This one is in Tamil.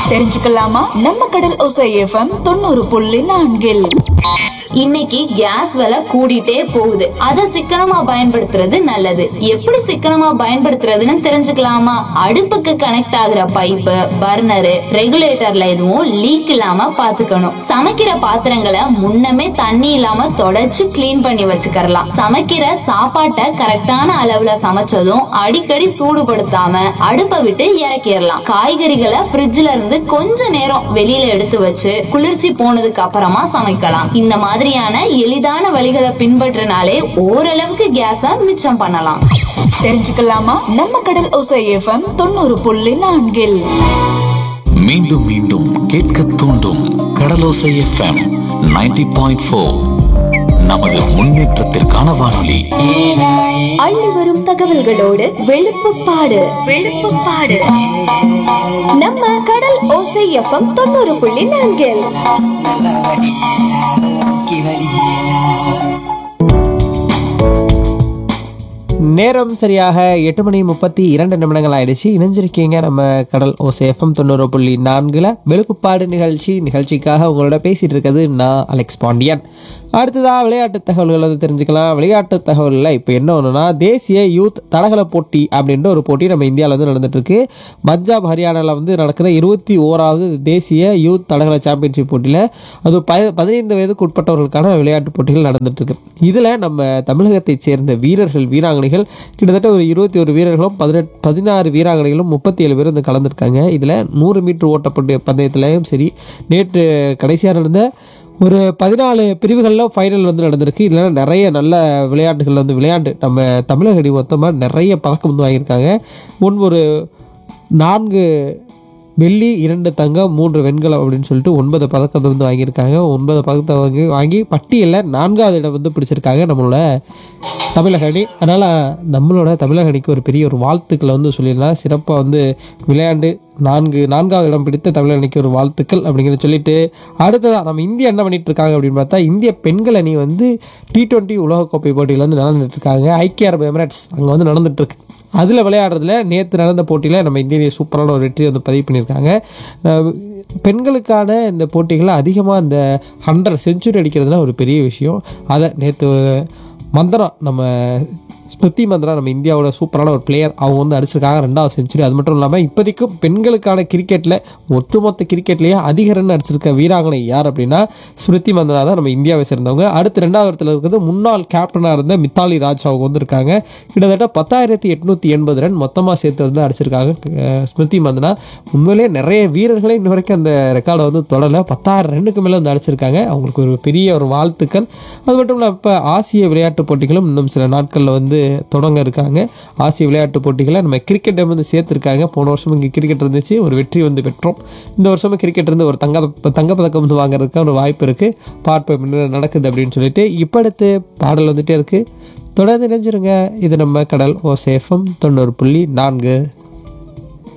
தெரிஞ்சுக்கலாமா நம்ம கடல் ஒசை எஃப்எம் தொண்ணூறு புள்ளி நான்கில் இன்னைக்கு கேஸ் விலை கூடிட்டே போகுது அத சிக்கனமா பயன்படுத்துறது நல்லது எப்படி சிக்கனமா பயன்படுத்துறதுன்னு தெரிஞ்சுக்கலாமா அடுப்புக்கு கனெக்ட் ஆகுற பைப்பு பர்னரு ரெகுலேட்டர்ல எதுவும் லீக் இல்லாம பாத்துக்கணும் சமைக்கிற பாத்திரங்களை முன்னமே தண்ணி இல்லாம தொடச்சு க்ளீன் பண்ணி வச்சுக்கறலாம் சமைக்கிற சாப்பாட்டை கரெக்டான அளவுல சமைச்சதும் அடிக்கடி சூடுபடுத்தாம அடுப்பை விட்டு இறக்கிடலாம் காய்கறிகளை ஃப்ரிட்ஜ்ல இருந்து கொஞ்ச நேரம் வெளியில எடுத்து வச்சு குளிர்ச்சி போனதுக்கு அப்புறமா சமைக்கலாம் இந்த மாதிரியான எளிதான வழிகளை பின்பற்றினாலே ஓரளவுக்கு கேஸ மிச்சம் பண்ணலாம் தெரிஞ்சுக்கலாமா நம்ம கடல் ஒசை எஃப்எம் தொண்ணூறு புள்ளி நான்கில் மீண்டும் மீண்டும் கேட்க தூண்டும் கடலோசை எஃப்எம் 90.4 பாயிண்ட் ஃபோர் நமது முன்னேற்றத்திற்கான வானொலி அள்ளி வரும் தகவல்களோடு வெளுப்புப்பாடு வெளுப்புப்பாடு நம்ம கடல் ஓசை எஃப்எம் தொண்ணூறு புள்ளி நான்கில் நல்ல வடி கி வடி நேரம் சரியாக எட்டு மணி முப்பத்தி இரண்டு நிமிடங்கள் ஆயிடுச்சு இணைஞ்சிருக்கீங்க நம்ம கடல் ஓசை எஃப்எம் தொண்ணூறு புள்ளி நான்குல வெளுப்புப்பாடு நிகழ்ச்சி நிகழ்ச்சிக்காக உங்களோட பேசிட்டு இருக்கிறது நான் அலெக்ஸ் பாண்டியன் அடுத்ததா விளையாட்டு தகவல்கள் வந்து தெரிஞ்சுக்கலாம் விளையாட்டு தகவலில் இப்போ என்ன ஒன்றுனா தேசிய யூத் தடகள போட்டி அப்படின்ற ஒரு போட்டி நம்ம இந்தியாவில் வந்து நடந்துட்டு இருக்கு பஞ்சாப் ஹரியானாவில் வந்து நடக்கிற இருபத்தி ஓராவது தேசிய யூத் தடகள சாம்பியன்ஷிப் போட்டியில் அது ப பதினைந்து வயதுக்கு உட்பட்டவர்களுக்கான விளையாட்டு போட்டிகள் நடந்துட்டு இருக்கு இதில் நம்ம தமிழகத்தைச் சேர்ந்த வீரர்கள் வீராங்கனைகள் கிட்டத்தட்ட ஒரு இருபத்தி ஒரு வீரர்களும் பதினெட்டு பதினாறு வீராங்கனைகளும் முப்பத்தி ஏழு பேர் வந்து கலந்துருக்காங்க இதில் நூறு மீட்டர் ஓட்டப்பட்ட பந்தயத்திலையும் சரி நேற்று கடைசியாக நடந்த ஒரு பதினாலு பிரிவுகளில் ஃபைனல் வந்து நடந்திருக்கு இதில் நிறைய நல்ல விளையாட்டுகள் வந்து விளையாண்டு நம்ம தமிழக அணி மொத்தமாக நிறைய பதக்கம் வந்து வாங்கியிருக்காங்க முன் ஒரு நான்கு வெள்ளி இரண்டு தங்கம் மூன்று வெண்கலம் அப்படின்னு சொல்லிட்டு ஒன்பது பதக்கத்தை வந்து வாங்கியிருக்காங்க ஒன்பது பதக்கத்தை வாங்கி வாங்கி பட்டியலில் நான்காவது இடம் வந்து பிடிச்சிருக்காங்க நம்மளோட தமிழக அணி அதனால் நம்மளோட தமிழக அணிக்கு ஒரு பெரிய ஒரு வாழ்த்துக்களை வந்து சொல்லிடலாம் சிறப்பாக வந்து விளையாண்டு நான்கு நான்காவது இடம் பிடித்த தமிழக அணிக்கு ஒரு வாழ்த்துக்கள் அப்படிங்கிறத சொல்லிட்டு அடுத்ததாக நம்ம இந்தியா என்ன பண்ணிட்டு இருக்காங்க அப்படின்னு பார்த்தா இந்திய பெண்கள் அணி வந்து டி டுவெண்ட்டி உலகக்கோப்பை போட்டியில் வந்து நடந்துட்டு இருக்காங்க ஐக்கிய அரபு எமிரேட்ஸ் அங்கே வந்து நடந்துட்டு இருக்கு அதில் விளையாடுறதுல நேற்று நடந்த போட்டியில் நம்ம இந்திய அணி சூப்பரான ஒரு வெற்றி வந்து பதிவு பண்ணியிருக்காங்க அஹ் பெண்களுக்கான இந்த போட்டிகளில் அதிகமாக இந்த ஹண்ட்ரட் செஞ்சுரி அடிக்கிறதுனா ஒரு பெரிய விஷயம் அதை நேற்று மந்திரம் நம்ம ஸ்மிருதி மந்திரா நம்ம இந்தியாவோட சூப்பரான ஒரு பிளேயர் அவங்க வந்து அடிச்சிருக்காங்க ரெண்டாவது செஞ்சுரி அது மட்டும் இல்லாமல் இப்போதைக்கும் பெண்களுக்கான கிரிக்கெட்டில் ஒட்டுமொத்த கிரிக்கெட்லேயே அதிக ரன் அடிச்சிருக்க வீராங்கனை யார் அப்படின்னா ஸ்மிருதி மந்திரா தான் நம்ம இந்தியாவை சேர்ந்தவங்க அடுத்து ரெண்டாவது இடத்துல இருக்கிறது முன்னாள் கேப்டனாக இருந்த மித்தாலி ராஜ் அவங்க வந்திருக்காங்க கிட்டத்தட்ட பத்தாயிரத்தி எட்நூற்றி எண்பது ரன் மொத்தமாக சேர்த்து வந்து அடிச்சிருக்காங்க அஹ் ஸ்மிருதி மந்தனா உண்மையிலேயே நிறைய வீரர்களே இன்ன வரைக்கும் அந்த ரெக்கார்டை வந்து தொடரல பத்தாயிரம் ரன்னுக்கு மேலே வந்து அடிச்சிருக்காங்க அவங்களுக்கு ஒரு பெரிய ஒரு வாழ்த்துக்கள் அது மட்டும் இல்லாமல் இப்போ ஆசிய விளையாட்டுப் போட்டிகளும் இன்னும் சில நாட்களில் வந்து தொடங்க இருக்காங்க ஆசிய விளையாட்டுப் போட்டிகளை நம்ம கிரிக்கெட்டை வந்து சேர்த்துருக்காங்க போன வருஷம் இங்கே கிரிக்கெட் இருந்துச்சு ஒரு வெற்றி வந்து பெற்றோம் இந்த வருஷமும் கிரிக்கெட் இருந்து ஒரு தங்க தங்கப்பதக்கம் வந்து வாங்குறதுக்கு ஒரு வாய்ப்பு இருக்குது பார்ப்போம் என்ன நடக்குது அப்படின்னு சொல்லிட்டு இப்போ அடுத்து பாடல் வந்துட்டே இருக்குது தொடர்ந்து இணைஞ்சிருங்க இது நம்ம கடல் ஓ சேஃபம் தொண்ணூறு புள்ளி நான்கு